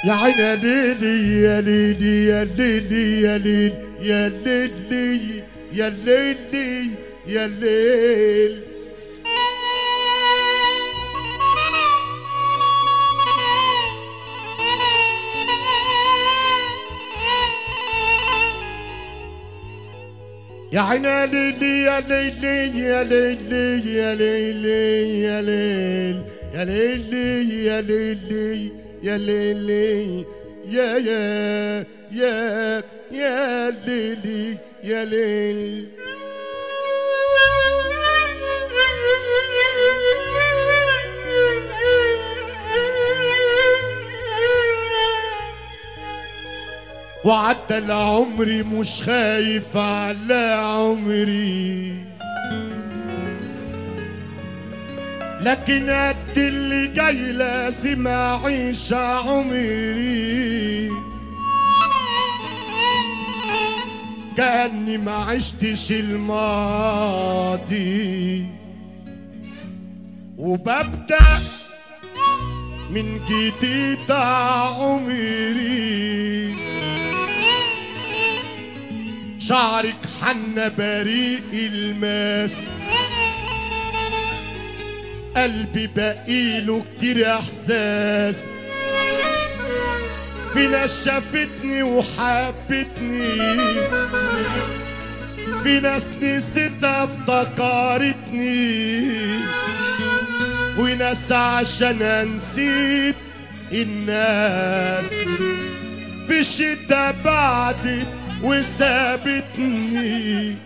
يا عين يا ليلي يا ليلي يا ليلي يا ليل يا ليلي يا ليلي يا ليل يا عين يا ليلي يا ليلي يا ليلي يا ليلي يا ليل يا ليلي يا ليلي يا ليلي يا يا يا يا ليلي يا ليل وعدت لعمري مش خايف على عمري لكن قد اللي جاي لازم اعيش عمري كاني ما عشتش الماضي وببدا من جديد عمري شعرك حن بريء الماس قلبي بقيله كتير احساس في ناس شافتني وحبتني في ناس نسيتها افتكرتني وناس عشان نسيت الناس في الشدة بعدت وسابتني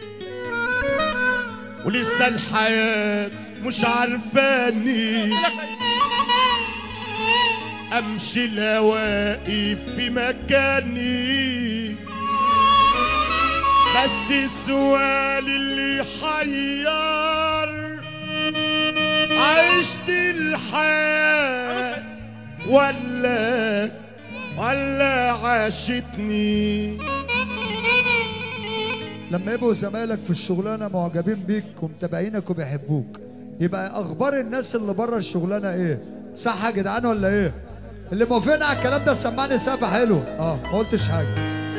ولسه الحياة مش عارفاني امشي لا واقف في مكاني بس السؤال اللي حير عشت الحياة ولا ولا عاشتني لما يبقوا زمايلك في الشغلانه معجبين بيك ومتابعينك وبيحبوك يبقى اخبار الناس اللي بره الشغلانه ايه صح يا جدعان ولا ايه اللي موافقنا على الكلام ده سمعني سقفه حلو اه ما قلتش حاجه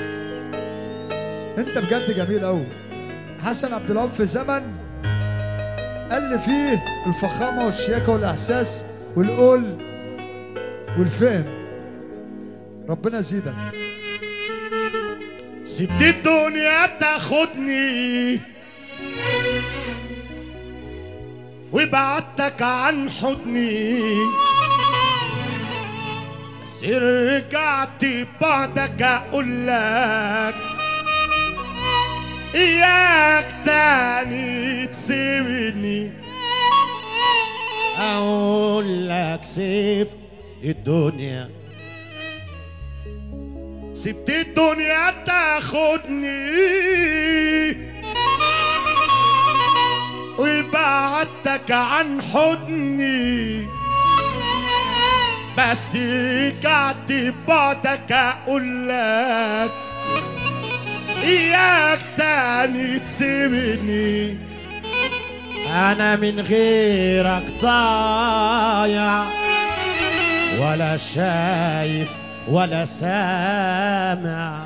انت بجد جميل قوي حسن عبد الوهاب في زمن قال لي فيه الفخامه والشياكه والاحساس والقول والفهم ربنا يزيدك سبت الدنيا تاخدني وبعدتك عن حضني بس رجعت بعدك اقول لك اياك تاني تسيبني اقول لك سبت الدنيا سبت الدنيا تاخدني وبعدتك عن حضني بس رجعت بعدك اقول لك اياك تاني تسيبني انا من غيرك ضايع ولا شايف ولا سامع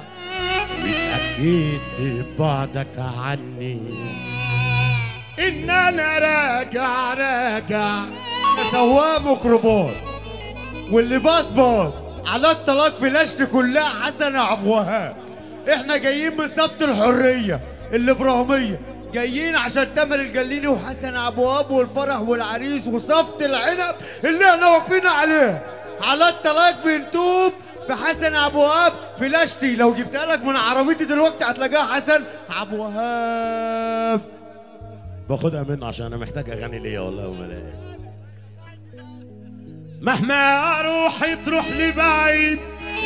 متأكد بعدك عني إن أنا راجع راجع سواق ميكروباص واللي باص باص على الطلاق في لاشت كلها حسن عبد الوهاب احنا جايين من صفة الحرية الابراهيمية جايين عشان تامر الجليني وحسن عبد الوهاب والفرح والعريس وصفة العنب اللي احنا واقفين عليها على الطلاق بنتوب في حسن عبد الوهاب في لاشتي لو جبتها لك من عربيتي دلوقتي هتلاقيها حسن عبد الوهاب باخدها منه عشان انا محتاج اغاني ليا والله وملاش مهما اروح تروح لي بعيد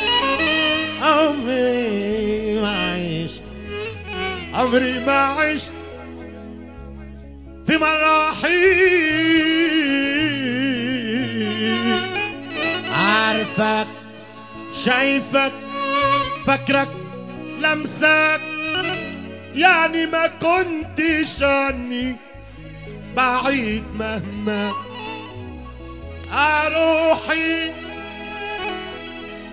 عمري ما عشت عمري ما عشت في مراحل عارفك شايفك فاكرك لمسك يعني ما كنتش عني بعيد مهما اروحي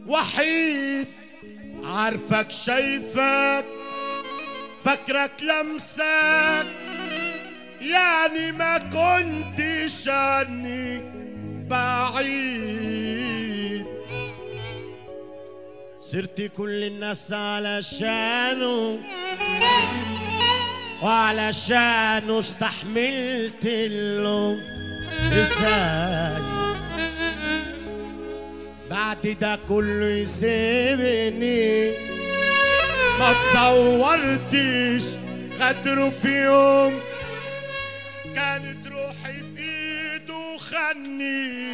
وحيد عارفك شايفك فكرك لمسك يعني ما كنتش عني بعيد صرت كل الناس علشانه وعلشانه استحملت له ازاي بعد ده كله يسيبني ما تصورتش غدره في يوم كانت روحي في ايده وخني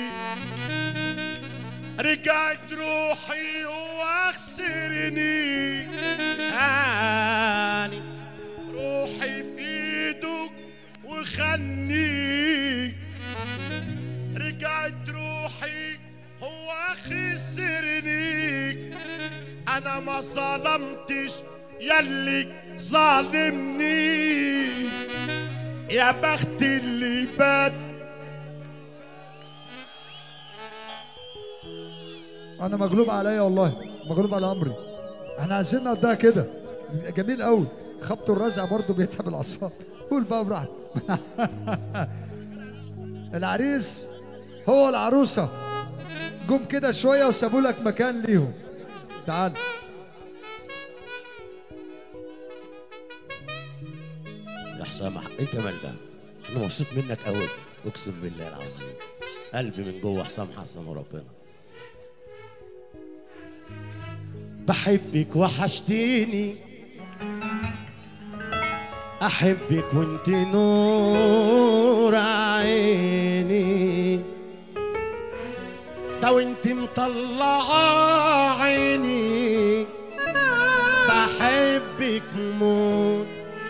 رجعت روحي واخسرني اني روحي في ايده وخني رجعت روحي هو خسرني انا ما ظلمتش يلي ظالمني يا بخت اللي بات انا مغلوب عليا والله مغلوب على امري احنا عايزين نقضيها كده جميل قوي خبط الرزع برضه بيتعب الاعصاب قول بقى براحتك العريس هو العروسه جم كده شويه وسابوا لك مكان ليهم تعال يا حسام ايه جمال ده انا مبسوط منك قوي اقسم بالله العظيم قلبي من جوه حسام حسن وربنا بحبك وحشتيني احبك وانت نور عيني ده وانت مطلعه عيني بحبك موت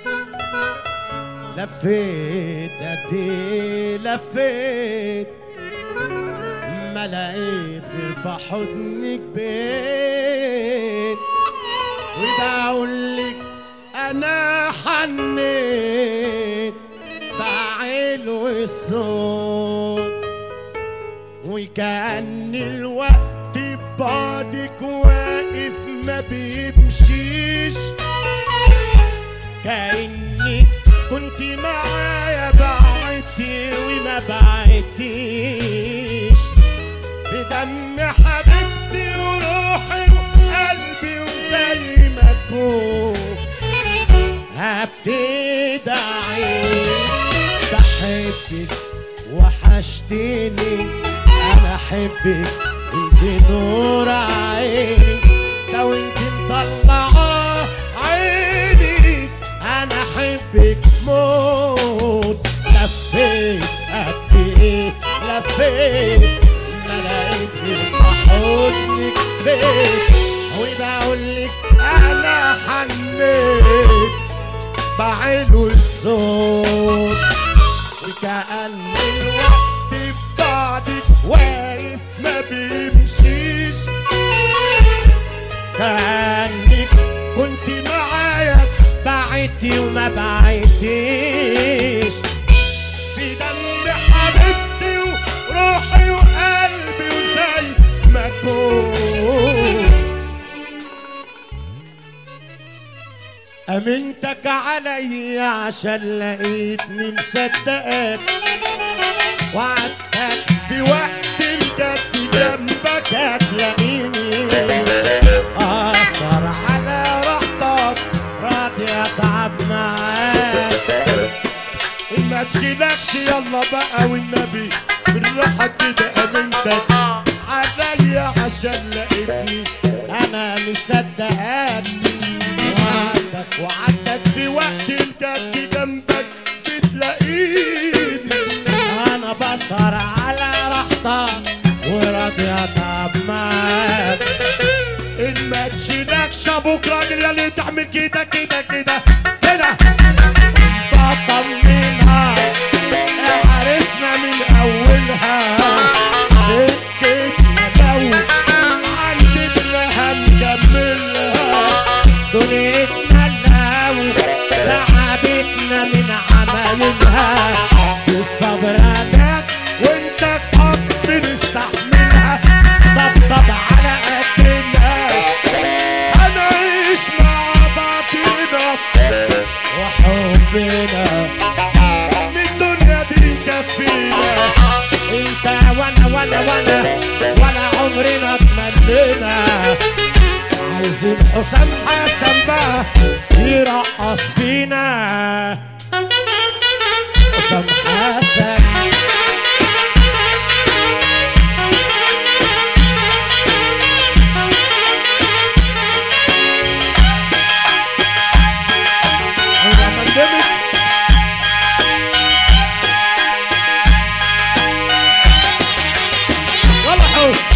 لفيت قد ايه لفيت ما لقيت غير في حضنك بيت وبقول لك انا حنيت بعلو الصوت وكأن الوقت ببعدك واقف ما بيمشيش كأنك كنت معايا بعدتي وما بعدتيش بدم حبيبتي وروحي وقلبي وزي ما تكون هبتدي أعيش بحبك وحشتني انا احبك انت نور عيني لو انت مطلعه عيني انا احبك موت لفيت قد ايه لفيت ما لقيت غير في حضنك بيت وبقول لك انا حنيت بعلو الصوت وكأن الوقت ببعدك واقف ما بيمشيش كأنك كنت معايا بعدتي وما بعدتيش في دم حبيبتي وروحي وقلبي وزي ما كنت أمنتك علي عشان لقيتني مصدقك وعدتك في وقت الجد جنبك هتلاقيني أثر على راحتك راضي أتعب معاك ما تشيلكش يلا بقى والنبي بالراحة كده أمنتك عليا عشان لقيتني أنا مصدقك وعدك وعدك في وقت الجد جنبك بتلاقيني انا بسهر على راحتك وراضي اتعب معاك ان ما تشيلكش ابوك راجل يا اللي تعمل كده كده كده كده بطمنها عرسنا من اولها سكتنا لو عندنا هنكملها دنيتنا الهوى لعبتنا من عملها بالصبر اداك وانت تحب نستحملها طبطب على قدنا كلنا اتمنينا عايزين حسام حسن بقى يرقص فينا حسام حسن أيوة يا مندمج. يلا حوس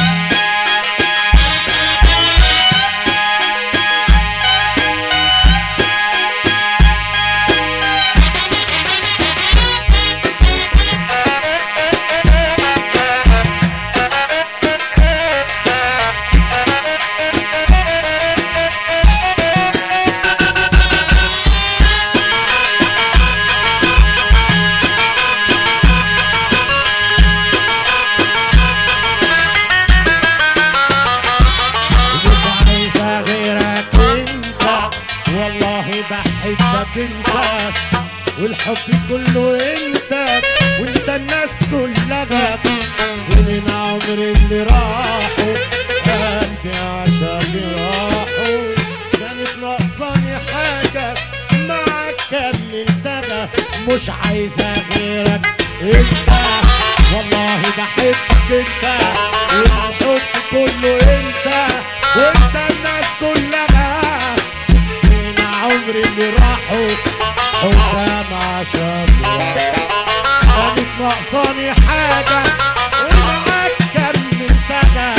مش عايزة غيرك انت والله بحبك انت والحب كله انت وانت الناس كلها سنين عمري اللي راحوا قلبي عشان راحوا كانت ناقصاني حاجة معاك كملتها مش عايزة غيرك انت والله بحبك انت والحب كله انت وانت الناس كلها سنين عمري اللي راحوا حسام عشان كانت ناقصاني حاجة ومعاك كملتها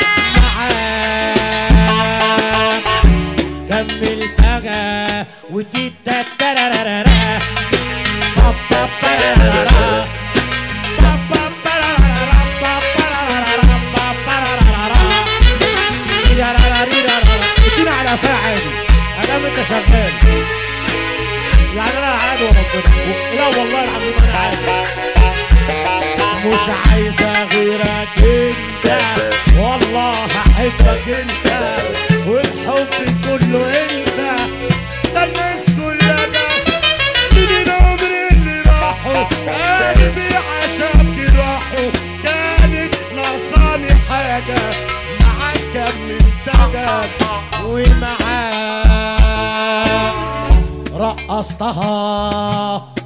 معاك كملتها وتيتا ترارارا با با برارارا با با برارارا با برارارا با برارارا ريراراريرارارا. ادينا على فاعل ادام انت شغال يعني انا عادي وربنا لا والله العظيم انا عادي مش عايزة غيرك انت والله احبك انت والحب كله انت ده الناس كلها سنين عمري اللي راحوا قلبي عشان راحوا كانت ناقصاني حاجة معاك كملتها ومعاك رقصتها